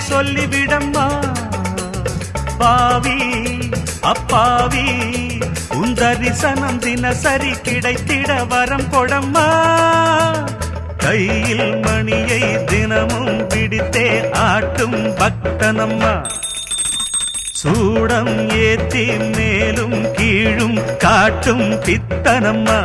சொல்லிவிடம்மா பாவி அப்பாவி உன் தரிசனம் தினசரி கிடைத்திட வரம் கொடம்மா கையில் மணியை தினமும் பிடித்தே ஆட்டும் பக்தனம்மா சூடம் ஏத்தி மேலும் கீழும் காட்டும் பித்தனம்மா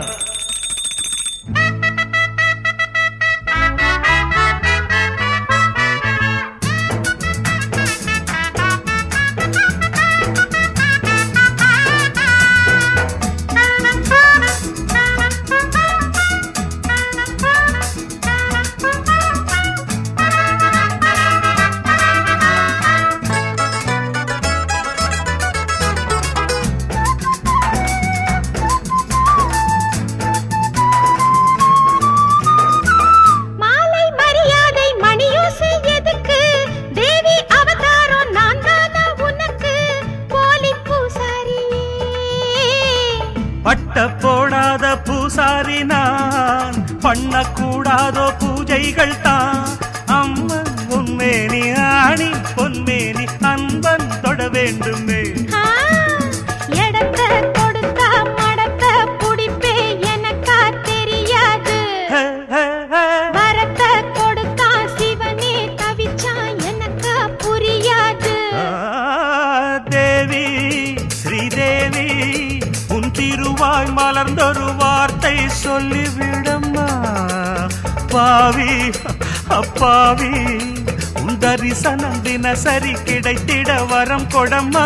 மாலை மரியாதை மணியோசை எதுக்கு தேவி அவதாரம் நான் தானா உனக்கு போலி பூசாரியே பட்ட போடாத பூசாரி நான் பண்ணக்கூடாதோ பூஜைகள் தான் அம்மன் உன்மேனி ஆணி பொன்மேனி அன்பன் தொட வேண்டுமே ஆ, எடத்த கொடுத்தா மடத்த புடிப்பே எனக்கா தெரியாது ஹே, ஹே, ஹே. வரத்த கொடுத்தா சிவனே தவிச்சா எனக்கா புரியாது ஆ, தேவி ஸ்ரீதேவி உன் திருவாய் மலர்ந்தொரு வார்த்தை சொல்லிவிடம்மா பாவி அப்பாவி உன் தரிசனம் தினசரி கிடைத்திட வரம் கொடம்மா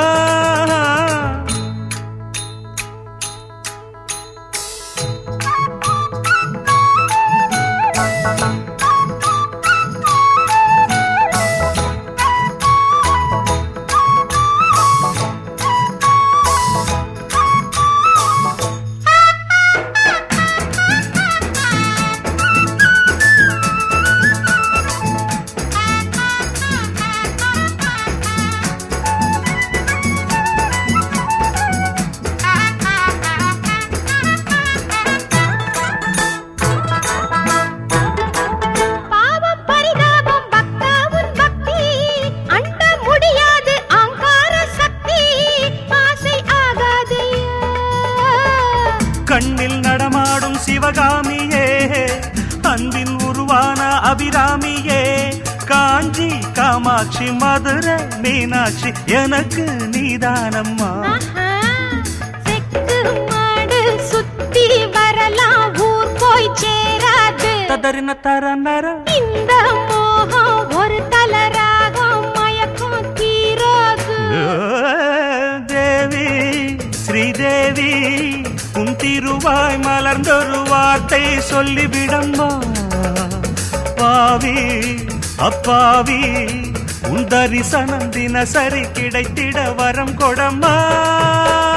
பாவம் பரிதாபம் பக்தா உன் பக்தி அண்ட முடியாது ஆங்கார சக்தி ஆசை ஆகாது கண்ணில் நடமாடும் சிவகாமியே அன்பின் உருவான அபிராமியே காஞ்சி காமாட்சி மதுரை மீனாட்சி எனக்கு நீதானம்மா ஆஹா, செக்கு மாடு சுத்தி வரலாம் ஊர் போய் சேராது ததறின தரநர இந்த மோகம் ஒரு தலராகம் மயக்கம் தீராது தேவி ஸ்ரீதேவி உன் திருவாய் மலர்ந்தொரு வார்த்தை சொல்லிவிடம்மா பாவி அப்பாவி உன் தரிசனம் தினசரி கிடைத்திட வரம் கொடம்மா